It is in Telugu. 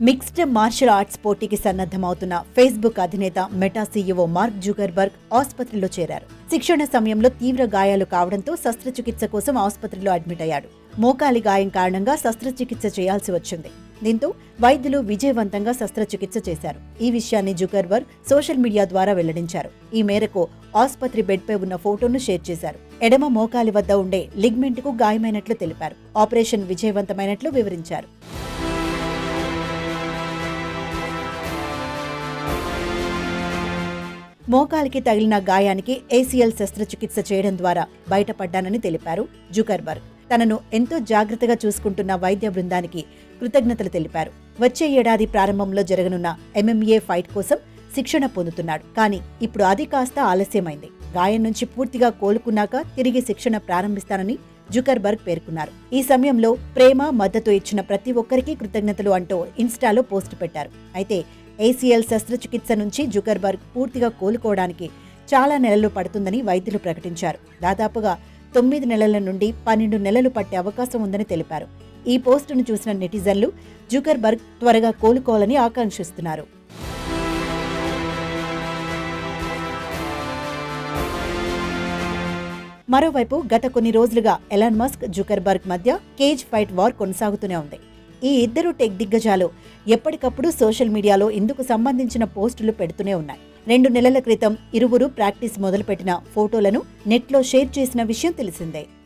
మిక్స్డ్ మార్షల్ ఆర్ట్స్ పోటీకి సన్నద్ధమవుతున్న ఫేస్బుక్ అధినేత మెటా సీఈఓ మార్క్ జుగర్బర్గ్ ఆసుపత్రిలో చేరారు శిక్షణ సమయంలో తీవ్ర గాయాలు కావడంతో శస్త్రచికిత్స కోసం ఆసుపత్రిలో అడ్మిట్ అయ్యాడు మోకాలి గాయం కారణంగా శస్త్రచికిత్స చేయాల్సి వచ్చింది దీంతో వైద్యులు విజయవంతంగా శస్త్రచికిత్స చేశారు ఈ విషయాన్ని జుకర్బర్గ్ సోషల్ మీడియా ద్వారా వెల్లడించారు ఈ మేరకు ఆసుపత్రి బెడ్పై ఉన్న ఫోటోను షేర్ చేశారు ఎడమ మోకాలి వద్ద ఉండే లిగ్మెంట్కు గాయమైనట్లు తెలిపారు ఆపరేషన్ విజయవంతమైనట్లు వివరించారు మోకాలికి తగిలిన గాయానికి ఏసీఎల్ శస్త్రచికిత్స చేయడం ద్వారా బయటపడ్డానని తెలిపారు జుకర్బర్గ్ తనను ఎంతో జాగ్రత్తగా చూసుకుంటున్న వైద్య బృందానికి కృతజ్ఞతలు తెలిపారు వచ్చే ఏడాది ప్రారంభంలో జరగనున్న ఎంఎంఏ ఫైట్ కోసం శిక్షణ పొందుతున్నాడు కానీ ఇప్పుడు అది కాస్త ఆలస్యమైంది గాయం నుంచి పూర్తిగా కోలుకున్నాక తిరిగి శిక్షణ ప్రారంభిస్తానని జుకర్బర్గ్ పేర్కొన్నారు ఈ సమయంలో ప్రేమ మద్దతు ఇచ్చిన ప్రతి ఒక్కరికి కృతజ్ఞతలు అంటూ ఇన్స్టాలో పోస్ట్ పెట్టారు అయితే ఏసీఎల్ శస్త్రచికిత్స నుంచి జుకర్బర్గ్ పూర్తిగా కోలుకోవడానికి చాలా నెలలు పడుతుందని వైద్యులు ప్రకటించారు దాదాపుగా తొమ్మిది నెలల నుండి పన్నెండు నెలలు పట్టే అవకాశం ఉందని తెలిపారు ఈ పోస్టును చూసిన నెటిజన్లు జుకర్బర్గ్ త్వరగా కోలుకోవాలని ఆకాంక్షిస్తున్నారు మరోవైపు గత కొన్ని రోజులుగా ఎలాన్ మస్క్ జుకర్బర్గ్ మధ్య కేజ్ ఫైట్ వార్ కొనసాగుతూనే ఉంది ఈ ఇద్దరు టెక్ దిగ్గజాలు ఎప్పటికప్పుడు సోషల్ మీడియాలో ఇందుకు సంబంధించిన పోస్టులు పెడుతూనే ఉన్నాయి రెండు నెలల క్రితం ఇరువురు ప్రాక్టీస్ మొదలుపెట్టిన ఫోటోలను నెట్లో షేర్ చేసిన విషయం తెలిసిందే